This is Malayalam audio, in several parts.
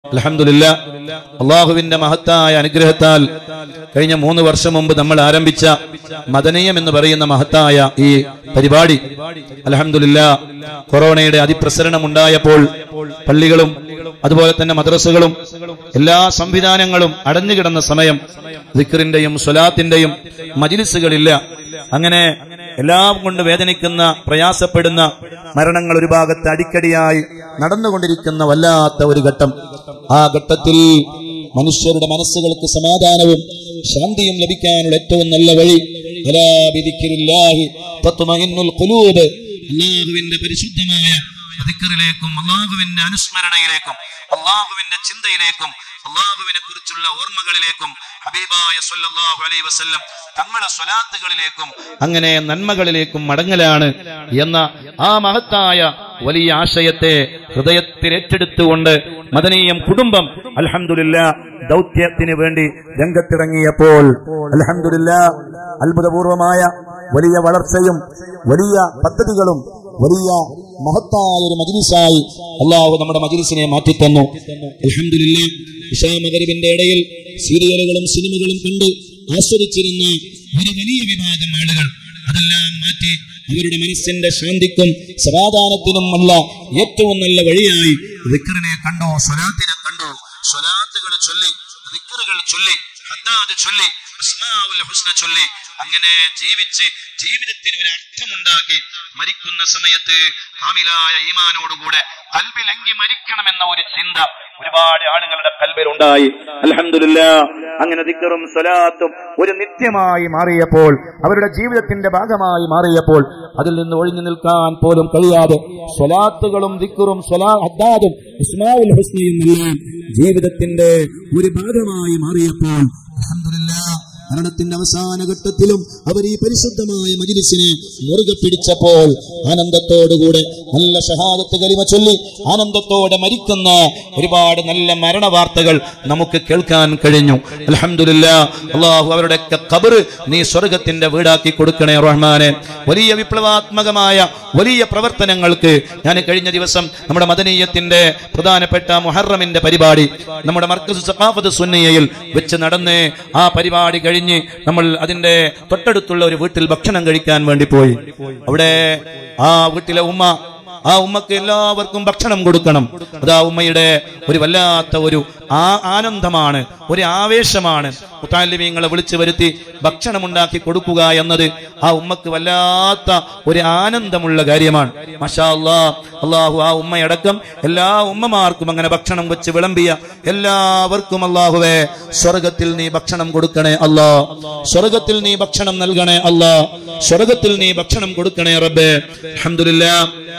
അലഹമില്ല അള്ളാഹുവിന്റെ മഹത്തായ അനുഗ്രഹത്താൽ കഴിഞ്ഞ മൂന്ന് വർഷം മുമ്പ് നമ്മൾ ആരംഭിച്ച മദനീയം എന്ന് പറയുന്ന മഹത്തായ ഈ പരിപാടി അലഹമില്ല കൊറോണയുടെ അതിപ്രസരണം ഉണ്ടായപ്പോൾ പള്ളികളും അതുപോലെ തന്നെ മദ്രസകളും എല്ലാ സംവിധാനങ്ങളും അടഞ്ഞുകിടന്ന സമയം ദിക്കറിന്റെയും സ്വലാത്തിന്റെയും മജിലിസുകളില്ല അങ്ങനെ എല്ലാം കൊണ്ട് വേദനിക്കുന്ന പ്രയാസപ്പെടുന്ന മരണങ്ങൾ ഒരു ഭാഗത്ത് അടിക്കടിയായി നടന്നുകൊണ്ടിരിക്കുന്ന വല്ലാത്ത ഒരു ഘട്ടം ആ ഘട്ടത്തിൽ മനുഷ്യരുടെ മനസ്സുകൾക്ക് സമാധാനവും ശാന്തിയും ലഭിക്കാനുള്ള ഏറ്റവും നല്ല വഴി അലാ ബിദിക്രില്ലാഹി തത്മഇന്നുൽ ഖുലൂബ് അല്ലാഹുവിന്റെ പരിശുദ്ധമായ ദിക്റിലേക്കും അള്ളാഹുവിന്റെ അനുസ്മരണയിലേക്കും അള്ളാഹുവിന്റെ ചിന്തയിലേക്കും അള്ളാഹുവിനെ കുറിച്ചുള്ള ഓർമ്മകളിലേക്കും ഹബീബായ സല്ലല്ലാഹു അലൈഹി വസല്ലം തങ്ങളുടെ സ്വലാത്തുകളിലേക്കും അങ്ങനെ നന്മകളിലേക്കും മടങ്ങലാണ് എന്ന ആ മഹത്തായ വലിയ ആശയത്തെ ഹൃദയത്തിൽ ഏറ്റെടുത്തുകൊണ്ട് മദനീയം കുടുംബം അൽഹംദുലില്ല ദൗത്യത്തിന് വേണ്ടി രംഗത്തിറങ്ങിയപ്പോൾ അൽഹംദുലില്ല അത്ഭുതപൂർവമായ വലിയ വളർച്ചയും വലിയ പദ്ധതികളും വലിയ മഹത്തായ ഒരു മജിലിസായി അള്ളാഹു നമ്മുടെ മജിലിസിനെ മാറ്റിത്തന്നു അൽഹംദുലില്ല ഇഷാമകരിവിന്റെ ഇടയിൽ സീരിയലുകളും സിനിമകളും കണ്ട് ആസ്വദിച്ചിരുന്ന ഒരു വലിയ വിഭാഗം ആളുകൾ അതെല്ലാം മാറ്റി അവരുടെ മനസ്സിന്റെ ശാന്തിക്കും സമാധാനത്തിനും ഉള്ള ഏറ്റവും നല്ല വഴിയായി ദിക്കറിനെ കണ്ടോ സ്വലാത്തിനെ കണ്ടോ സ്വലാത്തുകൾ ചൊല്ലി ദിക്കറുകൾ ചൊല്ലി ഹദ്ദാദ് ചൊല്ലി അസ്മാഉൽ ഹുസ്ന ചൊല്ലി അങ്ങനെ ജീവിച്ച് ജീവിതത്തിന് ഒരു അർത്ഥമുണ്ടാക്കി മരിക്കുന്ന സമയത്ത് ഹാമിലായ ഈമാനോടുകൂടെ കൽബിലെങ്കി മരിക്കണമെന്ന ഒരു ചിന്ത ഒരുപാട് ആളുകളുടെ കൽബിലുണ്ടായി അൽഹംദുലില്ല അങ്ങനെ ദിക്കറും സ്വലാത്തും ഒരു നിത്യമായി മാറിയപ്പോൾ അവരുടെ ജീവിതത്തിന്റെ ഭാഗമായി മാറിയപ്പോൾ അതിൽ നിന്ന് ഒഴിഞ്ഞു നിൽക്കാൻ പോലും കഴിയാതെ സ്വലാത്തുകളും ദിക്കറും സ്വലാ ഹദ്ദാദും ഇസ്മാഉൽ ഹുസ്നയും എല്ലാം ജീവിതത്തിന്റെ ഒരു ഭാഗമായി മാറിയപ്പോൾ അൽഹംദുലില്ല മരണത്തിന്റെ അവസാന ഘട്ടത്തിലും അവർ ഈ പരിശുദ്ധമായ മജിലിസിനെ മുറുകെ പിടിച്ചപ്പോൾ ആനന്ദത്തോടുകൂടെ നല്ല ഷഹാദത്ത് കലിമ ചൊല്ലി ആനന്ദത്തോടെ മരിക്കുന്ന ഒരുപാട് നല്ല മരണ വാർത്തകൾ നമുക്ക് കേൾക്കാൻ കഴിഞ്ഞു അലഹമില്ല അള്ളാഹു അവരുടെ കബറ് നീ സ്വർഗത്തിന്റെ വീടാക്കി കൊടുക്കണേ റഹ്മാനെ വലിയ വിപ്ലവാത്മകമായ വലിയ പ്രവർത്തനങ്ങൾക്ക് ഞാൻ കഴിഞ്ഞ ദിവസം നമ്മുടെ മദനീയത്തിന്റെ പ്രധാനപ്പെട്ട മുഹറമിന്റെ പരിപാടി നമ്മുടെ മർക്കസ് സഖാഫത്ത് സുന്നയിൽ വെച്ച് നടന്ന് ആ പരിപാടി കഴിഞ്ഞ് നമ്മൾ അതിന്റെ തൊട്ടടുത്തുള്ള ഒരു വീട്ടിൽ ഭക്ഷണം കഴിക്കാൻ വേണ്ടി പോയി അവിടെ ആ വീട്ടിലെ ഉമ്മ ആ ഉമ്മക്ക് എല്ലാവർക്കും ഭക്ഷണം കൊടുക്കണം അത് ആ ഉമ്മയുടെ ഒരു വല്ലാത്ത ഒരു ആ ആനന്ദമാണ് ഒരു ആവേശമാണ് മുത്താലിമീങ്ങളെ വിളിച്ചു വരുത്തി ഭക്ഷണം ഉണ്ടാക്കി കൊടുക്കുക എന്നത് ആ ഉമ്മക്ക് വല്ലാത്ത ഒരു ആനന്ദമുള്ള കാര്യമാണ് മഷാ അല്ലാ അള്ളാഹു ആ ഉമ്മയടക്കം എല്ലാ ഉമ്മമാർക്കും അങ്ങനെ ഭക്ഷണം വെച്ച് വിളമ്പിയ എല്ലാവർക്കും അള്ളാഹുവേ സ്വർഗത്തിൽ നീ ഭക്ഷണം കൊടുക്കണേ അല്ലാ സ്വർഗത്തിൽ നീ ഭക്ഷണം നൽകണേ അല്ലാ സ്വർഗത്തിൽ നീ ഭക്ഷണം കൊടുക്കണേ റബ്ബേ അൽഹംദുലില്ലാ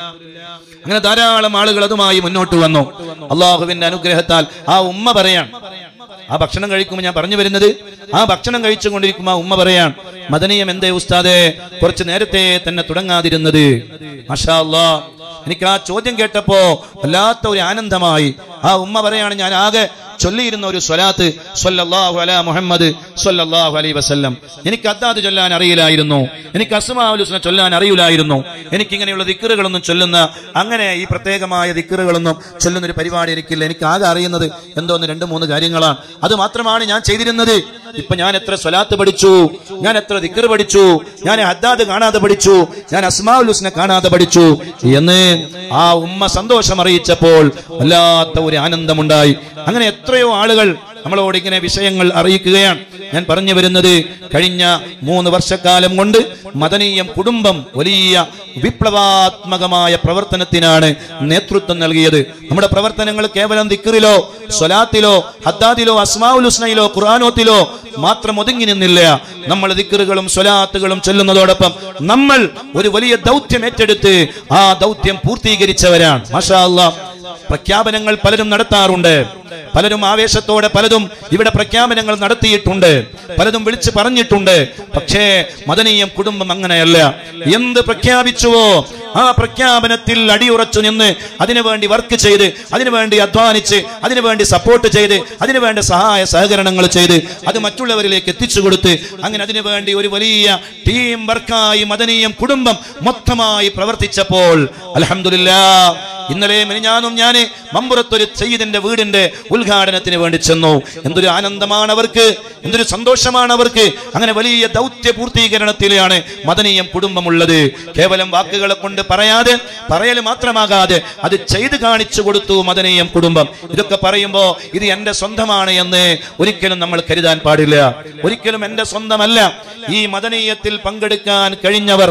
അങ്ങനെ ധാരാളം ആളുകൾ അതുമായി മുന്നോട്ട് വന്നു അള്ളാഹുവിന്റെ അനുഗ്രഹത്താൽ ആ ഉമ്മ പറയാൻ ആ ഭക്ഷണം കഴിക്കുമ്പോൾ ഞാൻ പറഞ്ഞു വരുന്നത് ആ ഭക്ഷണം കഴിച്ചുകൊണ്ടിരിക്കുമ്പോൾ ആ ഉമ്മ പറയാൻ മദനീയം എന്തേ ഉസ്താദെ കുറച്ച് നേരത്തെ തന്നെ തുടങ്ങാതിരുന്നത് മഷാ അല്ലാ എനിക്ക് ആ ചോദ്യം കേട്ടപ്പോ വല്ലാത്ത ഒരു ആനന്ദമായി ആ ഉമ്മ പറയാണ് ഞാൻ ആകെ ചൊല്ലിയിരുന്ന ഒരു സ്വലാത്ത് സ്വല്ലല്ലാഹു അലാ മുഹമ്മദ് സ്വല്ലല്ലാഹു അലൈഹി വസല്ലം എനിക്ക് അദ്ദാദ് ചൊല്ലാൻ അറിയില്ലായിരുന്നു എനിക്ക് അസ്മാഉൽ ഹുസ്ന ചൊല്ലാൻ അറിയില്ലായിരുന്നു എനിക്ക് ഇങ്ങനെയുള്ള ദിക്കറുകളൊന്നും ചൊല്ലുന്ന അങ്ങനെ ഈ പ്രത്യേകമായ ദിക്കറുകളൊന്നും ചൊല്ലുന്ന ഒരു പരിപാടി എനിക്കില്ല എനിക്ക് ആകെ അറിയുന്നത് എന്തോന്ന് രണ്ട് മൂന്ന് കാര്യങ്ങളാണ് അത് മാത്രമാണ് ഞാൻ ചെയ്തിരുന്നത് ഇപ്പൊ ഞാൻ എത്ര സ്വലാത്ത് പഠിച്ചു ഞാൻ എത്ര ദിക്കർ പഠിച്ചു ഞാൻ ഹദ്ദാദ് കാണാതെ പഠിച്ചു ഞാൻ അസ്മാഉൽ ഹുസ്ന കാണാതെ പഠിച്ചു എന്ന് ആ ഉമ്മ സന്തോഷം അറിയിച്ചപ്പോൾ വല്ലാത്ത ഒരു ആനന്ദമുണ്ടായി അങ്ങനെ എത്രയോ ആളുകൾ നമ്മളോട് ഇങ്ങനെ വിഷയങ്ങൾ അറിയിക്കുകയാണ് ഞാൻ പറഞ്ഞു വരുന്നത് കഴിഞ്ഞ മൂന്ന് വർഷക്കാലം കൊണ്ട് മദനീയം കുടുംബം വലിയ വിപ്ലവാത്മകമായ പ്രവർത്തനത്തിനാണ് നേതൃത്വം നൽകിയത് നമ്മുടെ പ്രവർത്തനങ്ങൾ കേവലം ദിക്കറിലോ സ്വലാത്തിലോ ഹദ്ദാദിലോ അസ്മാഉൽ ഹുസ്നയിലോ ഖുർആാനോത്തിലോ മാത്രം ഒതുങ്ങി നിന്നില്ല നമ്മൾ ദിക്കറുകളും സ്വലാത്തുകളും ചൊല്ലുന്നതോടൊപ്പം നമ്മൾ ഒരു വലിയ ദൗത്യം ഏറ്റെടുത്ത് ആ ദൗത്യം പൂർത്തീകരിച്ചവരാണ് മാഷാ അല്ലാഹ് പ്രഖ്യാപനങ്ങൾ പലരും നടത്താറുണ്ട് പലരും ആവേശത്തോടെ പലതും ഇവിടെ പ്രഖ്യാപനങ്ങൾ നടത്തിയിട്ടുണ്ട് പലതും വിളിച്ചു പറഞ്ഞിട്ടുണ്ട് പക്ഷേ മദനീയം കുടുംബം അങ്ങനെയല്ല എന്ത് പ്രഖ്യാപിച്ചുവോ ആ പ്രഖ്യാപനത്തിൽ അടിയുറച്ചു നിന്ന് അതിനുവേണ്ടി വർക്ക് ചെയ്ത് അതിനുവേണ്ടി അധ്വാനിച്ച് അതിനുവേണ്ടി സപ്പോർട്ട് ചെയ്ത് അതിനുവേണ്ട സഹായ സഹകരണങ്ങൾ ചെയ്ത് അത് മറ്റുള്ളവരിലേക്ക് എത്തിച്ചു കൊടുത്ത് അങ്ങനെ അതിനുവേണ്ടി ഒരു വലിയ ടീം വർക്കായി മദനീയം കുടുംബം മൊത്തമായി പ്രവർത്തിച്ചപ്പോൾ അലഹമില്ല ഇന്നലെ മിനിഞ്ഞാന്നും ഞാൻ മമ്പുറത്തൊരു സയ്യിദിന്റെ വീടിന്റെ ഉദ്ഘാടനത്തിന് വേണ്ടി ചെന്നു എന്തൊരു ആനന്ദമാണ് അവർക്ക് എന്തൊരു സന്തോഷമാണ് അവർക്ക് അങ്ങനെ വലിയ ദൗത്യ പൂർത്തീകരണത്തിലാണ് മദനീയം കുടുംബമുള്ളത് കേവലം വാക്കുകളെ കൊണ്ട് പറയാതെ പറയൽ മാത്രമാകാതെ അത് ചെയ്ത് കാണിച്ചു കൊടുത്തു മദനീയം കുടുംബം ഇതൊക്കെ പറയുമ്പോ ഇത് എന്റെ സ്വന്തമാണ് എന്ന് ഒരിക്കലും നമ്മൾ കരുതാൻ പാടില്ല ഒരിക്കലും എന്റെ സ്വന്തമല്ല ഈ മദനീയത്തിൽ പങ്കെടുക്കാൻ കഴിഞ്ഞവർ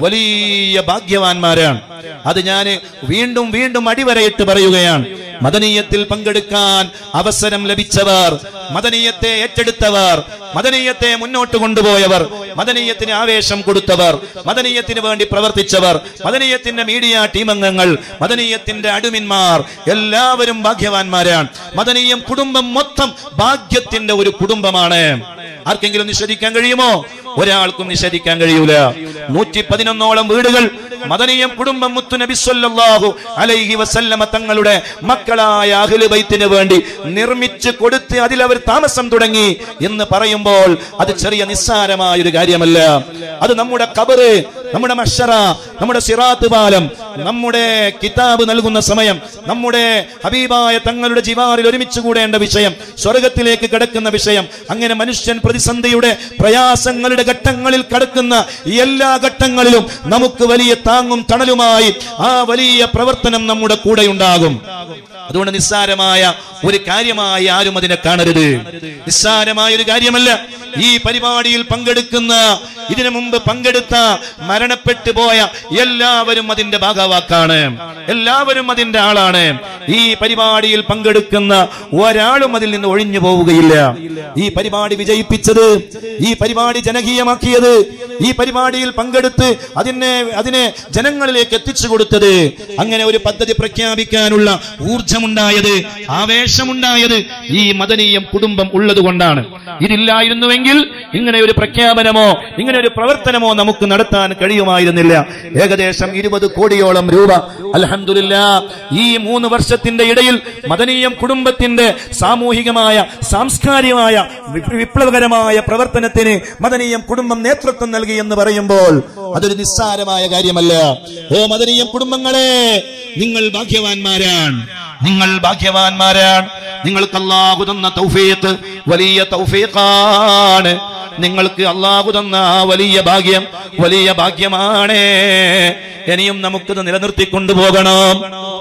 വലിയ ഭാഗ്യവാന്മാരാണ് അത് ഞാൻ വീണ്ടും വീണ്ടും അടിവരയിട്ട് പറയുകയാണ് മദനീയത്തിൽ പങ്കെടുക്കാൻ അവസരം ലഭിച്ചവർ മദനീയത്തെ ഏറ്റെടുത്തവർ മദനീയത്തെ മുന്നോട്ട് കൊണ്ടുപോയവർ മദനീയത്തിന് ആവേശം കൊടുത്തവർ മദനീയത്തിന് വേണ്ടി പ്രവർത്തിച്ചവർ മദനീയത്തിന്റെ മീഡിയ ടീം അംഗങ്ങൾ മദനീയത്തിന്റെ അഡുമിന്മാർ എല്ലാവരും ഭാഗ്യവാന്മാരാണ് മദനീയം കുടുംബം മൊത്തം ഭാഗ്യത്തിന്റെ ഒരു കുടുംബമാണ് ആർക്കെങ്കിലും നിഷേധിക്കാൻ കഴിയുമോ ഒരാൾക്കും നിഷേധിക്കാൻ കഴിയൂല നൂറ്റി പതിനൊന്നോളം വീടുകൾ മദനീയം കുടുംബം മുത്തു നബി സല്ലല്ലാഹു അലൈഹി വസല്ലമ തങ്ങളുടെ മക്കളായ അഹ്ലു ബൈത്തിന് വേണ്ടി നിർമ്മിച്ചു കൊടുത്ത് അതിൽ അവർ താമസം തുടങ്ങി എന്ന് പറയുമ്പോൾ അത് ചെറിയ നിസ്സാരമായ ഒരു കാര്യമല്ല അത് നമ്മുടെ കബറ് നമ്മുടെ മഷറ നമ്മുടെ സിറാത്ത് പാലം നമ്മുടെ കിതാബ് നൽകുന്ന സമയം നമ്മുടെ ഹബീബായ തങ്ങളുടെ ജിവാറിൽ ഒരുമിച്ച് കൂടേണ്ട വിഷയം സ്വർഗത്തിലേക്ക് കിടക്കുന്ന വിഷയം അങ്ങനെ മനുഷ്യൻ പ്രതിസന്ധിയുടെ പ്രയാസങ്ങളുടെ ഘട്ടങ്ങളിൽ കടക്കുന്ന എല്ലാ ഘട്ടങ്ങളിലും നമുക്ക് വലിയ താങ്ങും തണലുമായി ആ വലിയ പ്രവർത്തനം നമ്മുടെ കൂടെ ഉണ്ടാകും അതുകൊണ്ട് നിസ്സാരമായ ഒരു കാര്യമായി ആരും അതിനെ കാണരുത് നിസ്സാരമായ ഒരു കാര്യമല്ല ഈ പരിപാടിയിൽ പങ്കെടുക്കുന്ന ഇതിനു മുമ്പ് പങ്കെടുത്ത മരണപ്പെട്ടു പോയ എല്ലാവരും അതിന്റെ ഭാഗവാക്കാണ് എല്ലാവരും അതിന്റെ ആളാണ് ഈ പരിപാടിയിൽ പങ്കെടുക്കുന്ന ഒരാളും അതിൽ നിന്ന് ഒഴിഞ്ഞു പോവുകയില്ല ഈ പരിപാടി വിജയിപ്പിച്ചത് ഈ പരിപാടി ജനകീയമാക്കിയത് ഈ പരിപാടിയിൽ പങ്കെടുത്ത് അതിനെ അതിനെ ജനങ്ങളിലേക്ക് എത്തിച്ചു കൊടുത്തത് അങ്ങനെ ഒരു പദ്ധതി പ്രഖ്യാപിക്കാനുള്ള ഊർജമുണ്ടായത് ആവേശമുണ്ടായത് ഈ മദനീയം കുടുംബം ഉള്ളത് കൊണ്ടാണ് ഇതില്ലായിരുന്നുവെങ്കിൽ ഇങ്ങനെ ഒരു പ്രഖ്യാപനമോ ഇങ്ങനെ ഒരു പ്രവർത്തനമോ നമുക്ക് നടത്താൻ കഴിയുമായിരുന്നില്ല ഏകദേശം ഇരുപത് കോടിയോളം രൂപ അലഹമില്ല ഈ മൂന്ന് വർഷത്തിന്റെ ഇടയിൽ മദനീയം കുടുംബത്തിന്റെ സാമൂഹികമായ സാംസ്കാരികമായ വി- വിപ്ലവകരമായ പ്രവർത്തനത്തിന് മദനീയം കുടുംബം നേതൃത്വം നൽകി എന്ന് പറയുമ്പോൾ അതൊരു നിസ്സാരമായ കാര്യമല്ല ഓ മദനീയം കുടുംബങ്ങളെ നിങ്ങൾ ഭാഗ്യവാന്മാരാണ് നിങ്ങൾ ഭാഗ്യവാന്മാരാണ് നിങ്ങൾക്ക് അള്ളാഹു തന്ന തൗഫീഖ് വലിയ തൗഫീഖാണ് നിങ്ങൾക്ക് അള്ളാഹു തന്ന ആ വലിയ ഭാഗ്യം വലിയ ഭാഗ്യമാണ് ഇനിയും നമുക്കിത് നിലനിർത്തിക്കൊണ്ടു പോകണം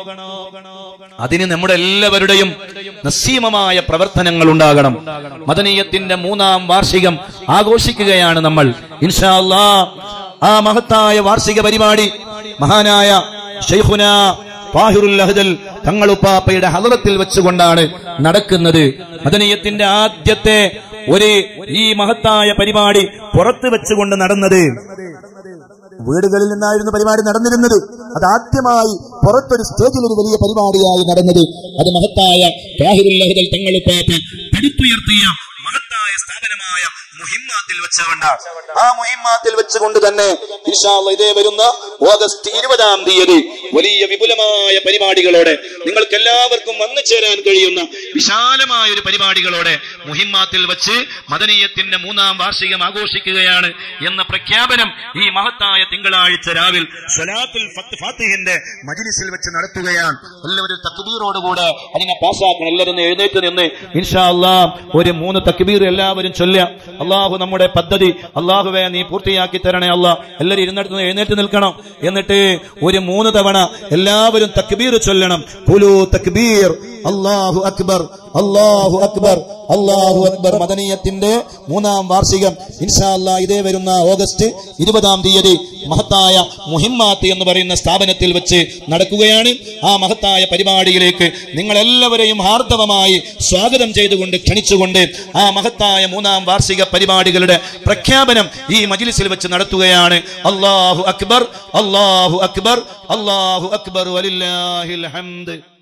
അതിന് നമ്മുടെ എല്ലാവരുടെയും നസീമമായ പ്രവർത്തനങ്ങൾ ഉണ്ടാകണം മദനീയത്തിന്റെ മൂന്നാം വാർഷികം ആഘോഷിക്കുകയാണ് നമ്മൾ ഇൻഷാ അല്ലാ ആ മഹത്തായ വാർഷിക പരിപാടി മഹാനായ ഷെയ്ഖുന താഹിറുൽ അഹ്ദൽ തങ്ങളുപ്പാപ്പയുടെ ഹലറത്തിൽ വെച്ചുകൊണ്ടാണ് നടക്കുന്നത് മദനീയത്തിന്റെ ആദ്യത്തെ ഒരു ഈ മഹത്തായ പരിപാടി പുറത്ത് വെച്ചുകൊണ്ട് നടന്നത് വീടുകളിൽ നിന്നായിരുന്നു പരിപാടി നടന്നിരുന്നത് അത് ആദ്യമായി പുറത്തൊരു സ്റ്റേജിൽ ഒരു വലിയ പരിപാടിയായി നടന്നത് അത് മഹത്തായ താഹിറുൽ അഹ്ദൽ തങ്ങളുപ്പാപ്പ പടുത്തുയർത്തിയ മഹത്തായ സ്ഥാപനമായ മുഹിമ്മാത്തിൽ വെച്ചുകൊണ്ടാണ് ആ മുഹിമ്മാത്തിൽ വെച്ചുകൊണ്ട് തന്നെ ഇൻഷാ അല്ലാ ഇതേ വരുന്ന ഓഗസ്റ്റ് ഇരുപതാം തീയതി വലിയ വിപുലമായ പരിപാടികളോടെ നിങ്ങൾക്ക് എല്ലാവർക്കും വന്നു ചേരാൻ കഴിയുന്ന വിശാലമായ ഒരു പരിപാടികളോടെ മുഹിമ്മാത്തിൽ വെച്ച് മദനീയത്തിന്റെ മൂന്നാം വാർഷികം ആഘോഷിക്കുകയാണ് എന്ന പ്രഖ്യാപനം ഈ മഹത്തായ തിങ്കളാഴ്ച രാവിൽ സ്വലാത്തുൽ ഫത്ത് ഫാത്തിഹിന്റെ മജ്ലിസിൽ വെച്ച് നടത്തുകയാണ് എല്ലാവരും തക്ബീറോടുകൂടെ അതിനെ പാസ്സാക്കണം എല്ലാവരും ഒന്ന് എഴുന്നേറ്റ് നിന്ന് ഇൻഷാ അല്ലാ ഒരു മൂന്ന് തക്ബീർ എല്ലാവരും ചൊല്ലുക അള്ളാഹു നമ്മുടെ പദ്ധതി അള്ളാഹുവെ നീ പൂർത്തിയാക്കി തരണേ അല്ലാ എല്ലാവരും ഇരുന്നിടത്ത് നിന്ന് എഴുന്നേറ്റ് നിൽക്കണം എന്നിട്ട് ഒരു മൂന്ന് തവണ എല്ലാവരും തക്ബീർ ചൊല്ലണം കുലു തക്ബീർ അള്ളാഹു അക്ബർ അള്ളാഹു അക്ബർ അള്ളാഹു അക്ബർ മദനീയത്തിന്റെ മൂന്നാം വാർഷികം ഇൻഷാ അല്ലാ ഇതേ വരുന്ന ഓഗസ്റ്റ് ഇരുപതാം തീയതി മഹത്തായ മുഹിമ്മാത്ത് എന്ന് പറയുന്ന സ്ഥാപനത്തിൽ വെച്ച് നടക്കുകയാണ് ആ മഹത്തായ പരിപാടിയിലേക്ക് നിങ്ങൾ എല്ലാവരെയും ഹാർദവമായി സ്വാഗതം ചെയ്തുകൊണ്ട് ക്ഷണിച്ചുകൊണ്ട് ആ മഹത്തായ മൂന്നാം വാർഷിക പരിപാടികളുടെ പ്രഖ്യാപനം ഈ മജിലിസിൽ വെച്ച് നടത്തുകയാണ് അള്ളാഹു അക്ബർ അള്ളാഹു അക്ബർ അള്ളാഹു അക്ബർ വലില്ലാഹിൽ ഹംദ്